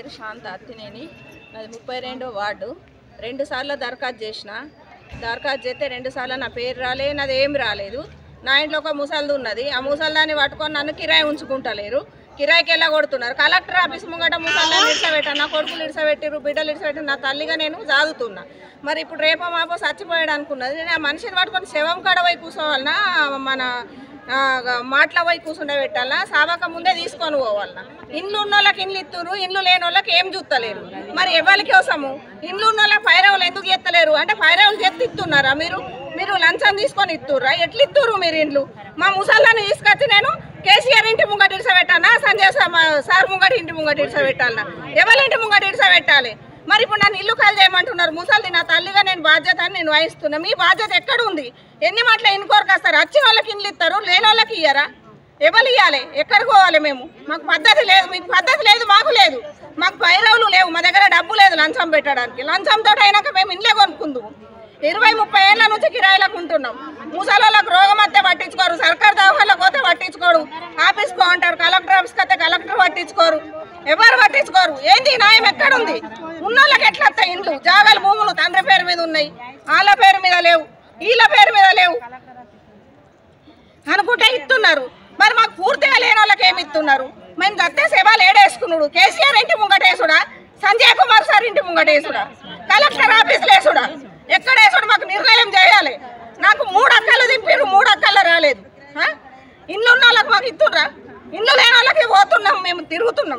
పేరు శాంత అత్తినేని నాది ముప్పై రెండో వార్డు రెండు సార్లు దరఖాస్తు చేసిన దరఖాస్తు చేస్తే రెండు సార్లు నా పేరు రాలే నాది ఏం రాలేదు నా ఇంట్లో ఒక ముసల్ది ఉన్నది ఆ ముసల్దాన్ని పట్టుకొని నన్ను కిరాయి ఉంచుకుంటలేరు కిరాయికి వెళ్ళ కొడుతున్నారు కలెక్టర్ ఆఫీస్ ముంగట ముసల్దాన్ని ఇడిసబెట్టాను నా కొడుకులు ఇడిసబెట్టిరు బిడ్డలు ఇడిసబెట్టిరు నా తల్లిగా నేను చదువుతున్నా మరి ఇప్పుడు రేపో మాపో చచ్చిపోయాడు అనుకున్నది నేను ఆ మనిషిని పట్టుకొని శవం కాడ పోయి కూర్చోవాలన్నా మన ఆ, మాటల పోయి కూర్చుండే పెట్టాలా సావక ముందే తీసుకొని పోవాలన్నా ఇండ్లు ఉన్న వాళ్ళకి ఇండ్లు ఇస్తున్నారు ఇండ్లు లేని వాళ్ళకి ఏం చూస్తలేరు మరి ఎవరికి కోసము ఇండ్లు ఉన్న వాళ్ళకి ఫైరవులు ఎందుకు ఎత్తలేరు అంటే ఫైరవులు ఎత్తి ఇస్తున్నారా మీరు మీరు లంచం తీసుకొని ఇస్తుర్రా ఎట్లా ఇస్తుర్రు మీరు ఇండ్లు మా ముసళ్ళని తీసుకొచ్చి నేను కేసీఆర్ ఇంటి ముంగట ఇడిసబెట్టానా సంజయ్ సా- మా సార్ ముంగట ఇంటి ముంగట ఇడిసబెట్టాలనా ఎవరి ఇంటి ముంగట ఇడిసబెట్టాలి మరి ఇప్పుడు నన్ను ఇల్లు ఖాళీ చేయమంటున్నారు ముసలిది నా తల్లిగా నేను బాధ్యత అని నేను వహిస్తున్నా మీ బాధ్యత ఎక్కడ ఉంది ఎన్ని మాటలు ఎన్నుకోరకు వస్తారు వచ్చిన వాళ్ళకి ఇండ్లు ఇస్తారు లేని వాళ్ళకి ఇయ్యరా ఎవరు ఇవ్వాలి ఎక్కడికి పోవాలి మేము మాకు పద్ధతి లేదు మీకు పద్ధతి లేదు మాకు లేదు మాకు పైరవులు లేవు మా దగ్గర డబ్బు లేదు లంచం పెట్టడానికి లంచంతో అయినాక మేము ఇండ్లే కొనుక్కుందాము ఇరవై ముప్పై ఏళ్ళ నుంచి కిరాయిలకు ఉంటున్నాం ముసలోళ్ళకి రోగం వస్తే పట్టించుకోరు సర్కార్ దవాఖానలకు పోతే పట్టించుకోరు ఆఫీస్ పో అంటారు కలెక్టర్ ఆఫీస్కి వస్తే కలెక్టర్ పట్టించుకోరు ఎవరు పట్టించుకోరు ఏంది ఈ న్యాయం ఎక్కడుంది ఉన్నోళ్ళకి ఎట్లా వస్తాయి ఇండ్లు జాగాలు భూములు తండ్రి పేరు మీద ఉన్నాయి వాళ్ళ పేరు మీద లేవు వీళ్ళ పేరు మీద లేవు అనుకుంటే ఇస్తున్నారు మరి మాకు పూర్తిగా లేని వాళ్ళకి ఏమి ఇస్తున్నారు మేము దత్తే సేవలు ఏడేసుకున్నాడు కేసీఆర్ ఇంటి ముంగటేసుడా సంజయ్ కుమార్ సార్ ఇంటి ముంగటేసుడా కలెక్టర్ ఆఫీస్ లేసుడా ఎక్కడ వేసుడు మాకు నిర్ణయం చేయాలి నాకు మూడు అక్కలు దింపారు మూడు అక్కలు రాలేదు ఆ? ఇల్లు ఉన్న వాళ్ళకి మాకు ఇస్తుర్రా ఇల్లు లేని వాళ్ళకి పోతున్నాం మేము తిరుగుతున్నాం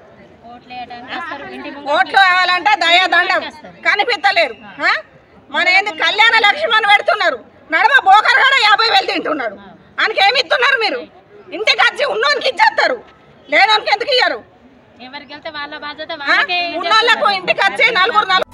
ఓట్లు కావాలంటే దయాదండం కనిపించలేరు ఆ? మన ఏంది కళ్యాణ లక్ష్మి అని పెడుతున్నారు నడమ బోకర్ కూడా యాభై వేలు తింటున్నాడు ఆయనకి ఏమి ఇస్తున్నారు మీరు ఇంటికి వచ్చి ఉన్నోనికి ఇచ్చేస్తారు లేనోనికి ఎందుకు ఇయ్యరు ఎవరికి వెళ్తే వాళ్ళ బాధ్యత ఆ? వాళ్ళకే ఉన్నోళ్ళకు ఇంటికి వచ్చి నలుగురు నలుగురు